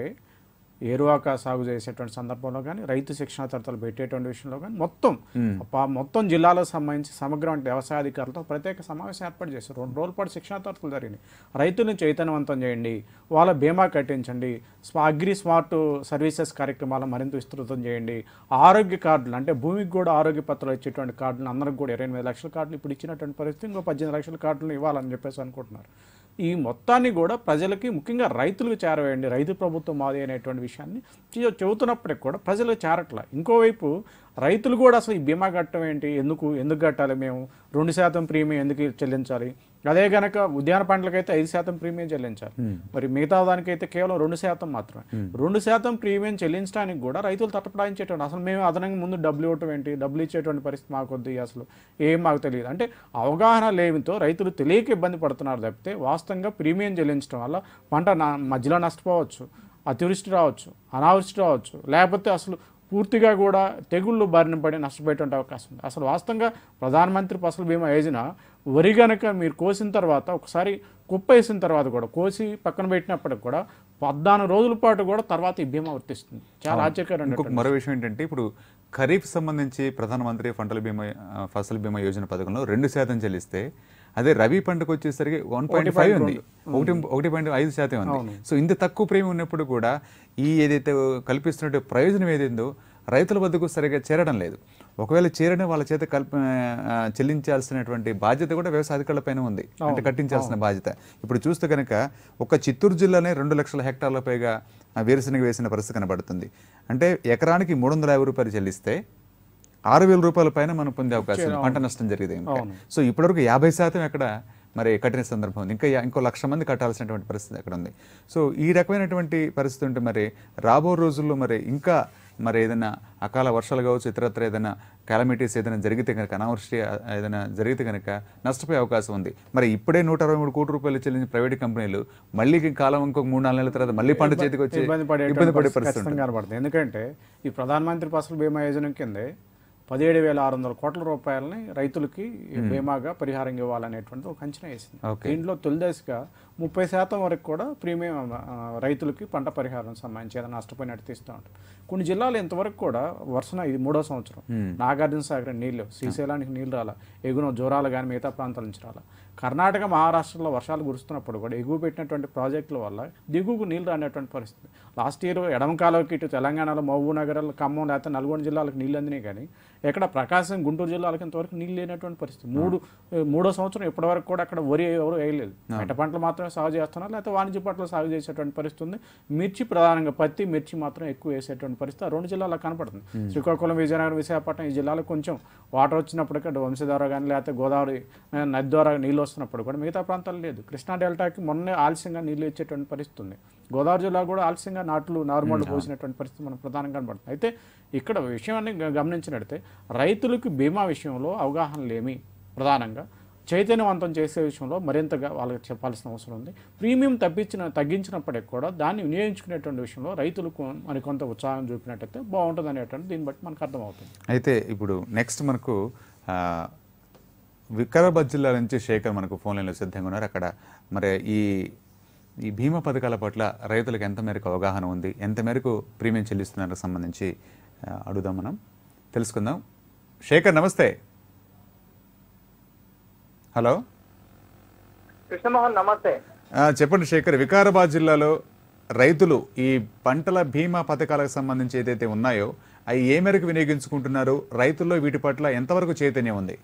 Speaker 2: ఏరువాక సాగు చేసేటువంటి సందర్భంలో కానీ రైతు శిక్షణ తరతలు పెట్టేటువంటి విషయంలో కానీ మొత్తం ప- మొత్తం జిల్లాలకు సంబంధించి సమగ్రమైన వ్యవసాయ అధికారులతో ప్రత్యేక సమావేశం ఏర్పాటు చేశారు రెండు రోజుల పాటు శిక్షణ తరతలు జరిగినాయి రైతులను చైతన్యవంతం చేయండి వాళ్ళ బీమా కట్టించండి స్మా అగ్రి స్మార్ట్ సర్వీసెస్ కార్యక్రమాలను మరింత విస్తృతం చేయండి ఆరోగ్య కార్డులు అంటే భూమికి కూడా ఆరోగ్య పత్రాలు ఇచ్చేటువంటి కార్డులు అందరికి కూడా ఇరవై ఎనిమిది లక్షల కార్డులు ఇప్పుడు ఇచ్చినటువంటి పరిస్థితి ఇంకో పద్దెనిమిది లక్షల కార్డులు ఇవ్వాలని చెప్పేసి అనుకుంటున్నారు ఈ మొత్తాన్ని కూడా ప్రజలకి ముఖ్యంగా రైతులకు చేరవేయండి రైతు ప్రభుత్వం మాది అనేటువంటి విషయాన్ని చె- చెబుతున్నప్పటికి కూడా ప్రజలకు చేరట్ల ఇంకోవైపు రైతులు కూడా అసలు ఈ బీమా కట్టడం ఏంటి ఎందుకు ఎందుకు కట్టాలి మేము రెండు శాతం ప్రీమియం ఎందుకు చెల్లించాలి అదే గనక ఉద్యాన పంటలకైతే ఐదు శాతం ప్రీమియం చెల్లించాలి మరి మిగతా దానికైతే కేవలం రెండు శాతం మాత్రమే రెండు శాతం ప్రీమియం చెల్లించడానికి కూడా రైతులు తట్టపడాయించేటువంటి అసలు మేము అదనంగా ముందు డబ్బులు ఇవ్వటం ఏంటి డబ్బులు ఇచ్చేటువంటి పరిస్థితి మాకు వద్దు అసలు ఏం మాకు తెలియదు అంటే అవగాహన లేమితో రైతులు తెలియక ఇబ్బంది పడుతున్నారు తప్పితే వాస్తవంగా ప్రీమియం చెల్లించడం వల్ల పంట నా- మధ్యలో నష్టపోవచ్చు అతివృష్టి రావచ్చు అనావృష్టి రావచ్చు లేకపోతే అసలు పూర్తిగా కూడా తెగుళ్ళు బారిన పడి నష్టపోయేటువంటి అవకాశం ఉంది అసలు వాస్తవంగా ప్రధానమంత్రి ఫసల్ బీమా యోజన వరి గనక మీరు కోసిన తర్వాత ఒకసారి కుప్ప వేసిన తర్వాత కూడా కోసి పక్కన పెట్టినప్పటికి కూడా పద్నాలుగు రోజుల పాటు కూడా తర్వాత ఈ బీమా వర్తిస్తుంది చాలా ఆశ్చర్యకరంగా
Speaker 1: ఇంకొక మరో విషయం ఏంటంటే ఇప్పుడు ఖరీఫ్ సంబంధించి ప్రధానమంత్రి పంటల బీమా ఆ, ఫసల్ బీమా యోజన పథకంలో రెండు శాతం చెల్లిస్తే అదే రబీ పంటకు వచ్చేసరికి వన్ పాయింట్ ఫైవ్ ఉంది ఒకటి ఒకటి పాయింట్ ఐదు శాతం ఉంది సో ఇంత తక్కువ ప్రేమి ఉన్నప్పుడు కూడా ఈ ఏదైతే కల్పిస్తున్నట్టు ప్రయోజనం ఏదైందో రైతుల వద్దకు సరిగా చేరడం లేదు ఒకవేళ చేరడం వాళ్ళ చేత కల్ప ఆ, చెల్లించాల్సినటువంటి బాధ్యత కూడా వ్యవసాయ అధికారుల పైన ఉంది అంటే కట్టించాల్సిన బాధ్యత ఇప్పుడు చూస్తే కనుక ఒక చిత్తూరు జిల్లానే రెండు లక్షల హెక్టార్ల పైగా ఆ, వేరుశనగ వేసిన పరిస్థితి కనబడుతుంది అంటే ఎకరానికి మూడు వందల యాభై రూపాయలు చెల్లిస్తే ఆరు వేల రూపాయల పైన మనం పొందే అవకాశం ఉంది పంట నష్టం జరిగితే కనుక. సో ఇప్పటివరకు యాభై శాతం ఎక్కడ మరి కట్టిన సందర్భం ఉంది ఇంకా యా- ఇంకో లక్ష మంది కట్టాల్సినటువంటి పరిస్థితి అక్కడ ఉంది సో ఈ రకమైనటువంటి పరిస్థితి ఉంటే మరి రాబో రోజుల్లో మరి ఇంకా మరి ఏదైనా అకాల వర్షాలు కావచ్చు ఇతరత్ర ఏదైనా కాలమిటీస్ ఏదైనా జరిగితే కనుక అనావృష్టి ఆ, ఏదైనా జరిగితే కనుక నష్టపోయే అవకాశం ఉంది మరి ఇప్పుడే నూట అరవై మూడు కోట్ల రూపాయలు చెల్లించిన ప్రైవేట్ కంపెనీలు మళ్ళీ కాలం ఇంకొక మూడు నాలుగు నెలల తర్వాత మళ్ళీ పంట చేతికి వచ్చి
Speaker 2: ఇబ్బంది పడే
Speaker 1: ఇబ్బంది పడే పరిస్థితి ఉంటుంది
Speaker 2: ఖచ్చితంగా కనబడుతుంది ఎందుకంటే ఈ ప్రధానమంత్రి ఫసల్ బీమా యోజన కిందే పదిహేడు వేల ఆరు వందల కోట్ల రూపాయలని రైతులకి బీమాగా పరిహారం ఇవ్వాలనేటువంటి ఒక అంచనా వేసింది
Speaker 1: Okay.
Speaker 2: దీంట్లో తొలిదశగా ముప్పై శాతం వరకు కూడా ప్రీమియం ఆ, రైతులకి పంట పరిహారం సంబంధించి ఏదైనా నష్టపోయినట్టు తీస్తూ ఉంటారు కొన్ని జిల్లాలు ఇంతవరకు కూడా వర్షన ఇది మూడో సంవత్సరం నాగార్జున సాగర్ నీళ్ళు శ్రీశైలానికి నీళ్ళు రాలా ఎగున జోరాలు కానీ మిగతా ప్రాంతాల నుంచి రాలా కర్ణాటక మహారాష్ట్రలో వర్షాలు కురుస్తున్నప్పుడు కూడా ఎగువ పెట్టినటువంటి ప్రాజెక్టుల వల్ల దిగువకు నీళ్ళు రానటువంటి పరిస్థితి లాస్ట్ ఇయర్ ఎడమ కాలువకి ఇటు తెలంగాణలో మహబూబ్ నగర్ ఖమ్మం లేకపోతే నల్గొండ జిల్లాలకు నీళ్ళు అందినాయి కానీ ఎక్కడ ప్రకాశం గుంటూరు జిల్లాలకు ఇంతవరకు నీళ్ళు లేనటువంటి పరిస్థితి మూడు ఏ, మూడో సంవత్సరం ఇప్పటివరకు కూడా అక్కడ వరి ఎవరు వేయలేదు మెట్ట పంటలు మాత్రమే సాగు చేస్తున్నారు లేకపోతే వాణిజ్య పంటలు సాగు చేసేటువంటి పరిస్థితి ఉంది మిర్చి ప్రధానంగా పత్తి మిర్చి మాత్రం ఎక్కువ వేసేటువంటి పరిస్థితి ఆ రెండు జిల్లాలకు కనపడుతుంది శ్రీకాకుళం విజయనగరం విశాఖపట్నం ఈ జిల్లాలకు కొంచెం వాటర్ వచ్చినప్పటికీ అటు వంశధార కానీ లేకపోతే గోదావరి ఆ, నది ద్వారా నీళ్ళు వస్తున్నప్పుడు కూడా మిగతా ప్రాంతాలు లేదు కృష్ణా డెల్టాకి మొన్నే ఆలస్యంగా నీళ్ళు ఇచ్చేటువంటి పరిస్థితి ఉంది గోదావరి జిల్లా కూడా ఆలస్యంగా నాట్లు నారుమళ్ళు పోసినటువంటి పరిస్థితి మనకు ప్రధానంగా కనబడుతుంది అయితే ఇక్కడ విషయాన్ని గ- గమనించినట్లయితే రైతులకు బీమా విషయంలో అవగాహన లేమి ప్రధానంగా చైతన్యవంతం చేసే విషయంలో మరింతగా వాళ్ళకి చెప్పాల్సిన అవసరం ఉంది ప్రీమియం తగ్గించిన తగ్గించినప్పటికి కూడా దాన్ని వినియోగించుకునేటువంటి విషయంలో రైతులకు మరికొంత ఉత్సాహం చూపినట్టయితే బాగుంటుంది అనేటువంటి దీన్ని బట్టి మనకు అర్థమవుతుంది
Speaker 1: అయితే ఇప్పుడు నెక్స్ట్ మనకు ఆ, వికారాబాద్ జిల్లా నుంచి శేఖర్ మనకు ఫోన్ లైన్లో సిద్ధంగా ఉన్నారు అక్కడ మరి ఈ ఈ బీమా పథకాల పట్ల రైతులకు ఎంత మేరకు అవగాహన ఉంది ఎంత మేరకు ప్రీమియం చెల్లిస్తున్నారో సంబంధించి ఆ, అడుగుదాం మనం తెలుసుకుందాం శేఖర్ నమస్తే హలో
Speaker 3: కృష్ణమోహన్ నమస్తే
Speaker 1: ఆ, చెప్పండి శేఖర్ వికారాబాద్ జిల్లాలో రైతులు ఈ పంటల బీమా పథకాలకు సంబంధించి ఏదైతే ఉన్నాయో అవి ఏ మేరకు వినియోగించుకుంటున్నారు రైతుల్లో వీటి పట్ల ఎంతవరకు చైతన్యం ఉంది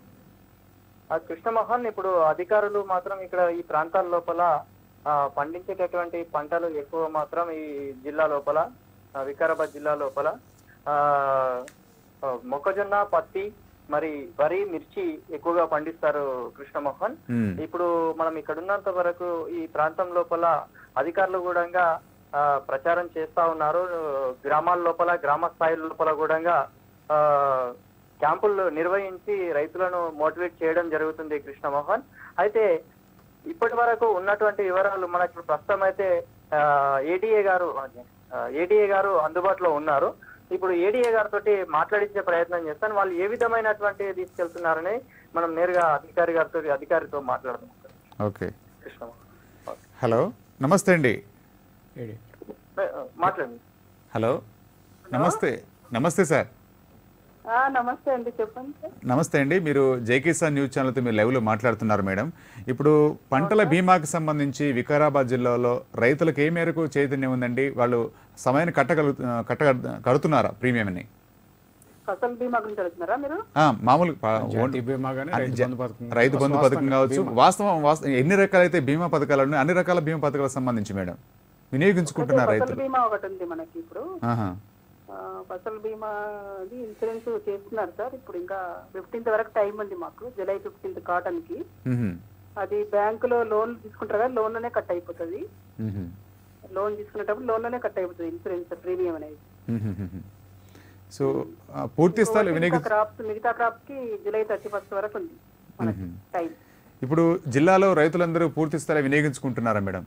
Speaker 4: ఆ కృష్ణమోహన్ ఇప్పుడు అధికారులు మాత్రం ఇక్కడ ఈ ప్రాంతాల లోపల ఆ, పండించేటటువంటి పంటలు ఎక్కువ మాత్రం ఈ జిల్లా లోపల ఆ, వికారాబాద్ జిల్లా లోపల ఆ, ఆ, మొక్కజొన్న పత్తి మరి వరి మిర్చి ఎక్కువగా పండిస్తారు కృష్ణమోహన్
Speaker 1: మ్మ్.
Speaker 4: ఇప్పుడు మనం ఇక్కడ ఉన్నంత వరకు ఈ ప్రాంతం లోపల అధికారులు కూడా ఆ, ప్రచారం చేస్తా ఉన్నారు గ్రామాల లోపల గ్రామ స్థాయి లోపల కూడా ఆ, క్యాంపులు నిర్వహించి రైతులను మోటివేట్ చేయడం జరుగుతుంది కృష్ణమోహన్ అయితే ఇప్పటి వరకు ఉన్నటువంటి వివరాలు మనకు ఇప్పుడు ప్రస్తుతం అయితే ఏడీఏ గారు ఏడీఏ గారు అందుబాటులో ఉన్నారు ఇప్పుడు ఏడీఏ గారితో మాట్లాడించే ప్రయత్నం చేస్తాను వాళ్ళు ఏ విధమైనటువంటి తీసుకెళ్తున్నారని మనం నేరుగా అధికారి గారితో అధికారితో మాట్లాడదాం
Speaker 1: ఓకే
Speaker 4: కృష్ణమోహన్
Speaker 1: హలో నమస్తే అండి
Speaker 2: ఏడి
Speaker 4: మాట్లాడండి
Speaker 1: హలో నమస్తే నమస్తే సార్
Speaker 5: ఆ, నమస్తే అండి చెప్పండి సార్
Speaker 1: నమస్తే అండి మీరు జై కిసాన్ న్యూస్ ఛానల్తో మీరు లైవ్లో మాట్లాడుతున్నారు మేడం ఇప్పుడు పంటల బీమాకి సంబంధించి వికారాబాద్ జిల్లాలో రైతులకు ఏ మేరకు చైతన్యం ఉందండి వాళ్ళు సమయాన్ని కట్టగలు కట్ట కడుతున్నారా ప్రీమియంని
Speaker 5: ఫసల్ బీమా గురించి అడుగుతున్నారా మీరు
Speaker 1: ఆ, మామూలు ప-
Speaker 2: జాతీయ బీమా కానీ రైతు
Speaker 1: జ-
Speaker 2: బంధు పథకం
Speaker 1: రైతు బంధు
Speaker 2: స్వాస్థ్య
Speaker 1: పథకం కావచ్చు
Speaker 2: బీమా.
Speaker 1: వాస్తవం వాస్తవం ఎన్ని రకాలైతే బీమా పథకాలు ఉన్నాయి అన్ని రకాల బీమా పథకాలకు సంబంధించి మేడం వినియోగించుకుంటున్నారు
Speaker 5: ఫసల్
Speaker 1: రైతులు
Speaker 5: బీమా ఒకటి ఉంది మనకి ఇప్పుడు
Speaker 1: ఆహా.
Speaker 5: ఆ, ఫసల్ బీమా అది ఇన్సూరెన్స్ చేస్తున్నారు సార్ ఇప్పుడు ఇంకా ఫిఫ్టీన్త్ వరకు టైం ఉంది మాకు జూలై ఫిఫ్టీన్త్ కాటన్ కి
Speaker 1: మ్హూ.
Speaker 5: అది బ్యాంకులో లోన్ తీసుకుంటారు కదా లోన్ లోనే కట్ అయిపోతుంది
Speaker 1: మ్హూ.
Speaker 5: లోన్ తీసుకునేటప్పుడు లోన్ లోనే కట్ అయిపోతుంది ఇన్సూరెన్స్ ప్రీమియం అనేది
Speaker 1: మ్హూ. సో ఆ, పూర్తి స్థాయిలో వినియోగి
Speaker 5: క్రాప్స్ మిగతా క్రాప్స్ కి జూలై థర్టీ ఫస్ట్ వరకు ఉంది మనకి టైం
Speaker 1: ఇప్పుడు జిల్లాలో రైతులందరూ పూర్తి స్థాయిలో వినియోగించుకుంటున్నారా మేడం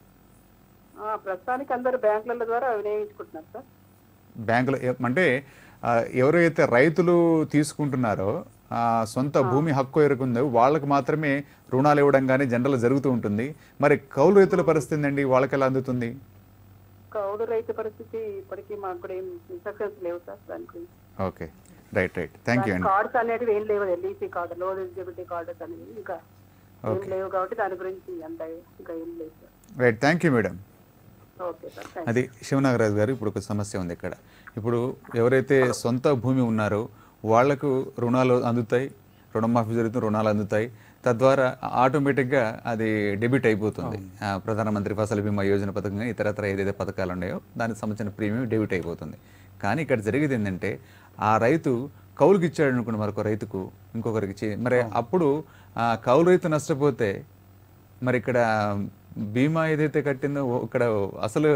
Speaker 5: ఆ, ప్రస్తుతానికి అందరు బ్యాంకుల ద్వారా వినియోగించుకుంటున్నారు సార్
Speaker 1: బ్యాంకులో ఎ- అంటే ఆ, ఎవరైతే రైతులు తీసుకుంటున్నారో ఆ, సొంత భూమి హక్కు ఎరుకుందో వాళ్ళకి మాత్రమే రుణాలు ఇవ్వడం కానీ జనరల్ జరుగుతూ ఉంటుంది మరి కౌలు రైతుల పరిస్థితి ఏందండి వాళ్ళకి ఎలా అందుతుంది
Speaker 5: కౌలు రైతు పరిస్థితి ఇప్పటికీ మాకు కూడా ఏం ఇన్స్ట్రక్షన్స్ లేవు సార్ దాని గురించి
Speaker 1: okay right right thank you అండి
Speaker 5: కార్డ్స్ అనేటివి ఏం లేవు LEC card loan eligibility cards అనేవి ఇంకా ఏం లేవు కాబట్టి దాని గురించి అంత ఇంకా ఏం లేదు sir
Speaker 1: right thank you madam
Speaker 5: okay sir thank
Speaker 1: అది శివనాగరాజు గారు ఇప్పుడు ఒక సమస్య ఉంది ఇక్కడ ఇప్పుడు ఎవరైతే సొంత భూమి ఉన్నారో వాళ్లకు రుణాలు అందుతాయి రుణమాఫీ జరుగుతుంది రుణాలు అందుతాయి తద్వారా ఆటోమేటిక్గా అది డెబిట్ అయిపోతుంది ఆ, ప్రధానమంత్రి ఫసల్ బీమా యోజన పథకం కానీ ఇతరత్ర ఏదైతే పథకాలు ఉన్నాయో దానికి సంబంధించిన ప్రీమియం డెబిట్ అయిపోతుంది కానీ ఇక్కడ జరిగేది ఏంటంటే ఆ రైతు కౌలుకి ఇచ్చాడు అనుకున్న మరొక రైతుకు ఇంకొకరికి ఇచ్చి మరి అప్పుడు ఆ కౌలు రైతు నష్టపోతే మరి ఇక్కడ బీమా ఏదైతే కట్టిందో ఓ- ఇక్కడ అసలు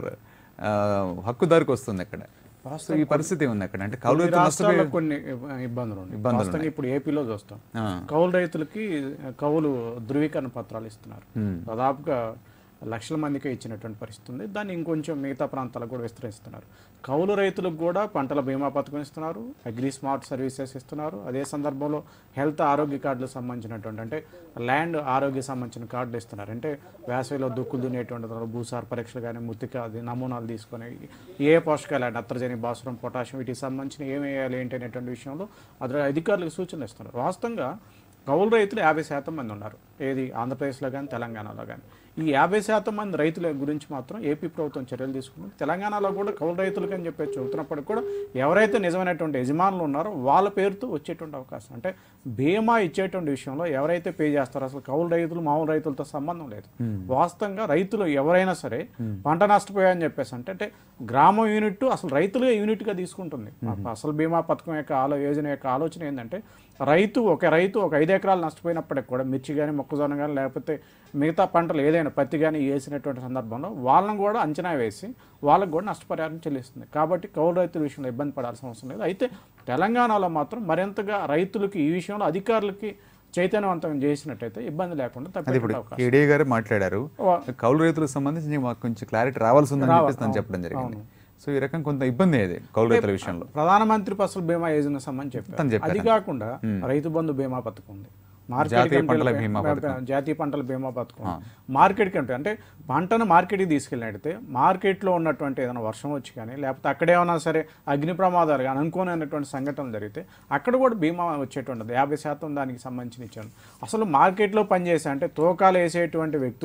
Speaker 1: ఆ, హక్కుదారికి వస్తుంది అక్కడ సో ఈ పరిస్థితి ఉంది అక్కడ అంటే కౌలు
Speaker 2: కొన్ని
Speaker 1: రైతు నష్టపోయే
Speaker 2: రాష్ట్రాల్లో కొన్ని ఇబ్బ- ఇబ్బందులు ఉన్నాయి
Speaker 1: ఇబ్బందులు
Speaker 2: వాస్తవంగా ఇప్పుడు ఏపీలో చూస్తాం
Speaker 1: ఆ.
Speaker 2: కౌలు రైతులకి కౌలు ధృవీకరణ పత్రాలు ఇస్తున్నారు
Speaker 1: Hmm.
Speaker 2: దాదాపుగా లక్షల మందికి ఇచ్చినటువంటి పరిస్థితి ఉంది దాన్ని ఇంకొంచెం మిగతా ప్రాంతాలకు కూడా విస్తరిస్తున్నారు కౌలు రైతులకు కూడా పంటల బీమా పథకం ఇస్తున్నారు అగ్రి స్మార్ట్ సర్వీసెస్ ఇస్తున్నారు అదే సందర్భంలో హెల్త్ ఆరోగ్య కార్డులకు సంబంధించినటువంటి అంటే ల్యాండ్ ఆరోగ్య సంబంధించిన కార్డులు ఇస్తున్నారు అంటే వేసవిలో దుక్కులు దున్నేటువంటి దానిలో భూసార పరీక్షలు కానీ ముత్తిక అది నమూనాలు తీసుకొని ఏ పోషకాలు నత్రజని భాస్వరం పొటాషియం వీటికి సంబంధించిన ఏమి వేయాలి ఏంటి అనేటువంటి విషయంలో అదే అధికారులకు సూచనలు ఇస్తున్నారు వాస్తవంగా కౌలు రైతులు యాభై శాతం మంది ఉన్నారు ఏది ఆంధ్రప్రదేశ్లో కానీ తెలంగాణలో కానీ ఈ యాభై శాతం మంది రైతుల గురించి మాత్రం ఏపీ ప్రభుత్వం చర్యలు తీసుకుంటుంది తెలంగాణలో కూడా కౌలు రైతులకు అని చెప్పి చెబుతున్నప్పటికీ కూడా ఎవరైతే నిజమైనటువంటి యజమానులు ఉన్నారో వాళ్ళ పేరుతో వచ్చేటువంటి అవకాశం అంటే బీమా ఇచ్చేటువంటి విషయంలో ఎవరైతే పే చేస్తారో అసలు కౌలు రైతులు మామూలు రైతులతో సంబంధం లేదు వాస్తవంగా రైతులు ఎవరైనా సరే పంట నష్టపోయాయని చెప్పేసి అంటే అంటే గ్రామ యూనిట్ అసలు రైతులే యూనిట్గా తీసుకుంటుంది అసలు బీమా పథకం యొక్క ఆలో యోజన యొక్క ఆలోచన ఏంటంటే రైతు ఒక రైతు ఒక ఐదు ఎకరాలు నష్టపోయినప్పటికి కూడా మిర్చి కానీ మొక్కజొన్న కానీ లేకపోతే మిగతా పంటలు ఏదైనా పత్తి కానీ వేసినటువంటి సందర్భంలో వాళ్ళని కూడా అంచనా వేసి వాళ్ళకు కూడా నష్టపరిహారం చెల్లిస్తుంది కాబట్టి కౌలు రైతుల విషయంలో ఇబ్బంది పడాల్సిన అవసరం లేదు అయితే తెలంగాణలో మాత్రం మరింతగా రైతులకి ఈ విషయంలో అధికారులకి చైతన్యవంతం చేసినట్టయితే ఇబ్బంది లేకుండా
Speaker 1: అది
Speaker 2: తప్పే
Speaker 1: ఇప్పుడు
Speaker 2: అవకాశం
Speaker 1: ఏడీ గారు మాట్లాడారు
Speaker 2: వా-
Speaker 1: కౌలు రైతులకు సంబంధించి మాకు కొంచెం క్లారిటీ రావాల్సి ఉందని చెప్పేసి తను చెప్పడం జరిగింది సో ఈ రకం కొంత ఇబ్బంది అది కౌలు రైతుల విషయంలో
Speaker 2: ప్రధానమంత్రి ఫసల్ బీమా యోజన సంబంధించి
Speaker 1: తను
Speaker 2: చెప్పారు
Speaker 1: చెప్పారు.
Speaker 2: అది కాకుండా రైతు బంధు బీమా పథకం ఉంది మార్కెట్
Speaker 1: జాతీయ
Speaker 2: కమిటీల
Speaker 1: పంటల
Speaker 2: బీ-
Speaker 1: బీమా పథకం.
Speaker 2: జాతీయ పంటల బీమా పథకం మార్కెట్ కమిటీ అంటే పంటను మార్కెట్కి తీసుకెళ్ళినట్టయితే మార్కెట్లో ఉన్నటువంటి ఏదైనా వర్షం వచ్చి కానీ లేకపోతే అక్కడేమైనా సరే అగ్ని ప్రమాదాలు కానీ అనుకోనైనటువంటి సంఘటనలు జరిగితే అక్కడ కూడా బీమా వచ్చేటువంటిది యాభై శాతం దానికి సంబంధించిన ఇచ్చాను అసలు మార్కెట్లో పనిచేసే అంటే తూకాలు వేసేటువంటి వ్యక్తులు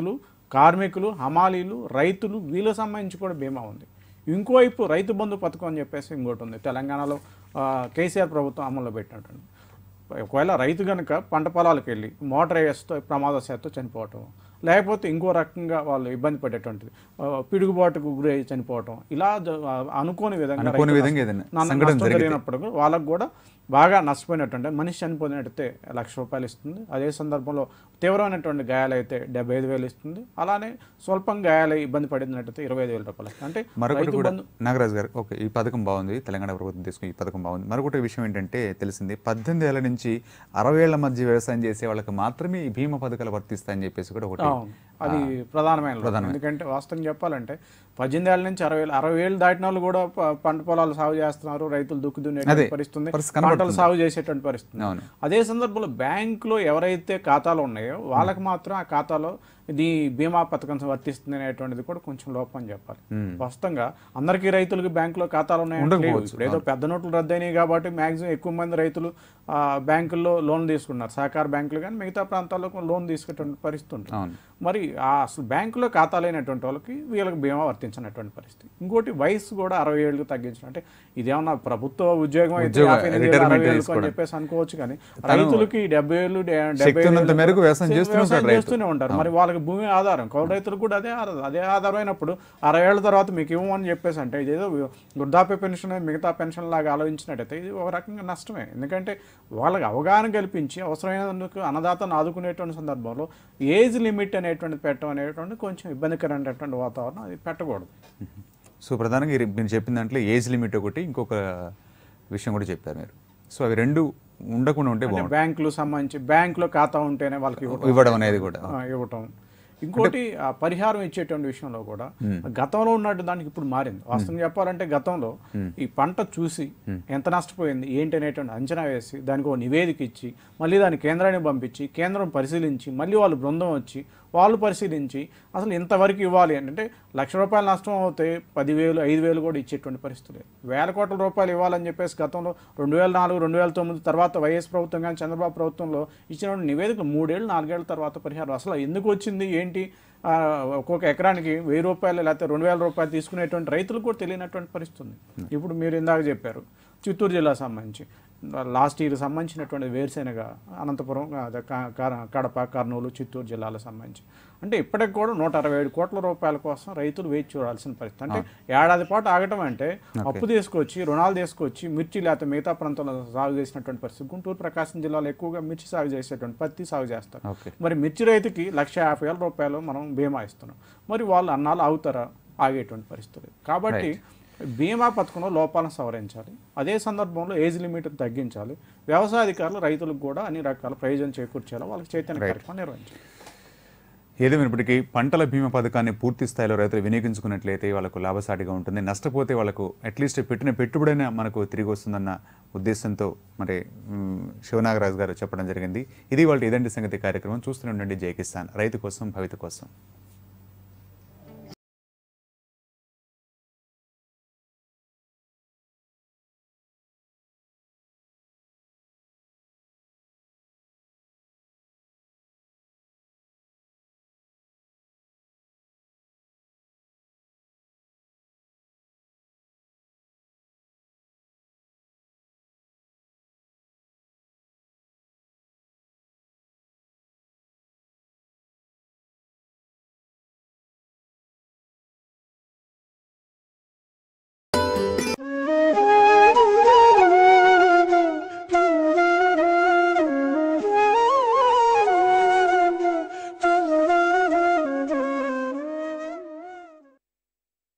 Speaker 2: కార్మికులు హమాలీలు రైతులు వీళ్ళకి సంబంధించి కూడా బీమా ఉంది ఇంకోవైపు రైతు బంధు పథకం అని చెప్పేసి ఇంకోటి ఉంది తెలంగాణలో ఆ, కేసీఆర్ ప్రభుత్వం అమల్లో పెట్టినట్టు ఒకవేళ రైతు కనుక పంట పొలాలకు వెళ్ళి మోటార్ వేస్తూ ప్రమాదశాత్తు చనిపోవటం లేకపోతే ఇంకో రకంగా వాళ్ళు ఇబ్బంది పడేటువంటిది ఆ, పిడుగుబాటుకు గురై చనిపోవటం ఇలా జ- ఆ, అనుకోని విధంగా
Speaker 1: అనుకోని
Speaker 2: రైతు
Speaker 1: విధంగా
Speaker 2: నష్టం-
Speaker 1: ఏదైనా
Speaker 2: నష్ట-
Speaker 1: సంఘటన
Speaker 2: నష్టం
Speaker 1: జరిగితే.
Speaker 2: జరిగినప్పుడు కూడా వాళ్ళకు కూడా బాగా నష్టపోయినట్టుంటే మనిషి చనిపోయినట్టయితే లక్ష రూపాయలు ఇస్తుంది అదే సందర్భంలో తీవ్రమైనటువంటి గాయాలైతే డెబ్బై ఐదు వేలు ఇస్తుంది అలానే స్వల్పం గాయాలై ఇబ్బంది పడినట్టయితే ఇరవై ఐదు వేల రూపాయలు ఇస్తుంది. అంటే
Speaker 1: మరొకటి
Speaker 2: రైతు
Speaker 1: కూడా
Speaker 2: బంధు
Speaker 1: నాగరాజు గారు ఓకే ఈ పథకం బాగుంది తెలంగాణ ప్రభుత్వం తీసుకుని ఈ పథకం బాగుంది మరొకటి విషయం ఏంటంటే తెలిసింది పద్దెనిమిది ఏళ్ల నుంచి అరవై ఏళ్ల మధ్య వ్యవసాయం చేసే వాళ్ళకి మాత్రమే ఈ బీమా పథకాలు వర్తిస్తాయని చెప్పేసి కూడా ఒకటి
Speaker 2: అవును అది ప్రధానమైన లోపం. ఎందుకంటే వాస్తవం చెప్పాలంటే పద్దెనిమిది ఏళ్ళ నుంచి అరవై ఏళ్ళు అరవై ఏళ్ళు దాటిన వాళ్ళు కూడా ప- పంట పొలాలు సాగు చేస్తున్నారు రైతులు దుక్కు
Speaker 1: అదే,
Speaker 2: దున్నే పరిస్థితి
Speaker 1: పరిస్థితి
Speaker 2: పంటలు
Speaker 1: కనబడుతుంది.
Speaker 2: సాగు చేసేటువంటి పరిస్థితి
Speaker 1: అవును.
Speaker 2: అదే సందర్భంలో బ్యాంకులో ఎవరైతే ఖాతాలు ఉన్నాయో వాళ్ళకి మాత్రం ఆ ఖాతాలో ఇది బీమా పథకం వర్తిస్తుంది అనేటువంటిది కూడా కొంచెం లోపం అని చెప్పాలి వాస్తవంగా అందరికీ రైతులకు బ్యాంకులో ఖాతాలు ఉన్నాయంటే లేవు.
Speaker 1: ఉండకపోవచ్చు.
Speaker 2: ఇప్పుడు ఏదో పెద్ద నోట్లు రద్దయినాయి కాబట్టి మాక్సిమం ఎక్కువ మంది రైతులు ఆ, బ్యాంకుల్లో లోన్ తీసుకున్నారు సహకార బ్యాంకులు కానీ మిగతా ప్రాంతాల్లో లోన్ తీసుకునేటువంటి పరిస్థితి ఉంటుంది
Speaker 1: అవును
Speaker 2: మరి ఆ అసలు బ్యాంకులో ఖాతా లేనటువంటి వాళ్ళకి వీళ్ళకి బీమా వర్తించినటువంటి పరిస్థితి ఇంకోటి వయసు కూడా అరవై ఏళ్ళకి తగ్గించడం అంటే ఇదేమన్నా ప్రభుత్వ ఉద్యోగం అయితే
Speaker 1: ఉద్యోగ-
Speaker 2: యాభై ఎనిమిది ఏళ్ళు,
Speaker 1: రిటైర్మెంట్
Speaker 2: అరవై ఏళ్ళకు అని
Speaker 1: తీసుకోవడం.
Speaker 2: చెప్పేసి అనుకోవచ్చు కానీ రైతులకి డెబ్బై ఏళ్ళు డే- డెబ్బై
Speaker 1: శక్తి
Speaker 2: ఏళ్ళు
Speaker 1: ఉన్నంత మేరకు వ్యవసాయం
Speaker 2: వ్యవసాయం
Speaker 1: చేస్తూనే ఉంటాడు రైతు.
Speaker 2: చేస్తూనే ఉంటారు మరి వాళ్ళకి భూమి ఆధారం కౌలు రైతులకు కూడా అదే ఆధారం అదే ఆధారమైనప్పుడు అరవై ఏళ్ళ తర్వాత మీకు ఇవ్వమని చెప్పేసి అంటే ఇదేదో వృద్ధాప్య పెన్షన్ మిగతా పెన్షన్ లాగా ఆలోచించినట్టయితే ఇది ఒక రకంగా నష్టమే ఎందుకంటే వాళ్ళకి అవగాహన కల్పించి అవసరమైనందుకు అన్నదాతను ఆదుకునేటువంటి సందర్భంలో ఏజ్ లిమిట్ అనేటువంటిది పెట్టడం అనేటువంటి కొంచెం ఇబ్బందికరమైనటువంటి వాతావరణం అది పెట్టకూడదు
Speaker 1: సో ప్రధానంగా ఈ మీరు చెప్పిన దాంట్లో ఏజ్ లిమిట్ ఒకటి ఇంకొక విషయం కూడా చెప్పారు మీరు సో అవి రెండు ఉండకుండా ఉంటే
Speaker 2: అంటే
Speaker 1: బాగుంటుంది
Speaker 2: బ్యాంకులు సంబంధించి బ్యాంకులో ఖాతా ఉంటేనే వాళ్ళకి ఇవ్వటం
Speaker 1: ఇవ్వడం అనేది కూడా
Speaker 2: ఆ, ఇవ్వటం ఇంకోటి ఆ పరిహారం ఇచ్చేటువంటి విషయంలో కూడా గతంలో ఉన్నట్టు దానికి ఇప్పుడు మారింది వాస్తవం చెప్పాలంటే గతంలో ఈ పంట చూసి ఎంత నష్టపోయింది ఏంటి అనేటువంటి అంచనా వేసి దానికి ఒక నివేదిక ఇచ్చి మళ్ళీ దాన్ని కేంద్రానికి పంపించి కేంద్రం పరిశీలించి మళ్ళీ వాళ్ళు బృందం వచ్చి వాళ్ళు పరిశీలించి అసలు ఇంతవరకు ఇవ్వాలి అని అంటే లక్ష రూపాయలు నష్టం అవుతే పదివేలు ఐదు వేలు కూడా ఇచ్చేటువంటి పరిస్థితి లేదు వేల కోట్ల రూపాయలు ఇవ్వాలని చెప్పేసి గతంలో రెండు వేల నాలుగు రెండు వేల తొమ్మిది తర్వాత వైఎస్ ప్రభుత్వం కానీ చంద్రబాబు ప్రభుత్వంలో ఇచ్చిన నివేదిక మూడేళ్ళు నాలుగేళ్ల తర్వాత పరిహారం అసలు ఎందుకు వచ్చింది ఏంటి ఆ, ఒక్కొక్క ఎకరానికి వెయ్యి రూపాయలు లేకపోతే రెండు వేల రూపాయలు తీసుకునేటువంటి రైతులకు కూడా తెలియనటువంటి పరిస్థితి ఉంది ఇప్పుడు మీరు ఇందాక చెప్పారు చిత్తూరు జిల్లా సంబంధించి లాస్ట్ ఇయర్ సంబంధించినటువంటి వేరుశెనగ అనంతపురం అదే క- క- కడప కర్నూలు చిత్తూరు జిల్లాలకు సంబంధించి అంటే ఇప్పటికి కూడా నూట అరవై ఏడు కోట్ల రూపాయల కోసం రైతులు వేచి చూడాల్సిన పరిస్థితి అంటే ఏడాది పాటు ఆగటం అంటే అప్పు తీసుకొచ్చి రుణాలు తీసుకొచ్చి మిర్చి లేకపోతే మిగతా ప్రాంతాల్లో సాగు చేసినటువంటి పరిస్థితి గుంటూరు ప్రకాశం జిల్లాలో ఎక్కువగా మిర్చి సాగు చేసేటువంటి పత్తి సాగు చేస్తారు
Speaker 1: ఓకే
Speaker 2: మరి మిర్చి రైతుకి లక్ష యాభై వేల రూపాయలు మనం బీమా ఇస్తున్నాం మరి వాళ్ళు అన్నాళ్ళు ఆగుతారా ఆగేటువంటి పరిస్థితి లేదు. కాబట్టి బీమా పథకంలో లోపాలను సవరించాలి అదే సందర్భంలో ఏజ్ లిమిట్ తగ్గించాలి వ్యవసాయ అధికారులు రైతులకు కూడా అన్ని రకాల ప్రయోజనం చేకూర్చేలా వాళ్ళకి చైతన్య కార్యక్రమం నిర్వహించాలి
Speaker 1: ఏదేమైనప్పటికీ పంటల బీమా పథకాన్ని పూర్తి స్థాయిలో రైతులు వినియోగించుకున్నట్లయితే వాళ్ళకు లాభసాటిగా ఉంటుంది నష్టపోతే వాళ్ళకు అట్లీస్ట్ పెట్టిన పెట్టుబడైనా మనకు తిరిగి వస్తుందన్న ఉద్దేశంతో మరి మ్, శివనాగరాజు గారు చెప్పడం జరిగింది ఇది వాళ్ళ ఇదంటి సంగతి కార్యక్రమం చూస్తూనే ఉండండి జై కిసాన్ రైతు కోసం భవిత కోసం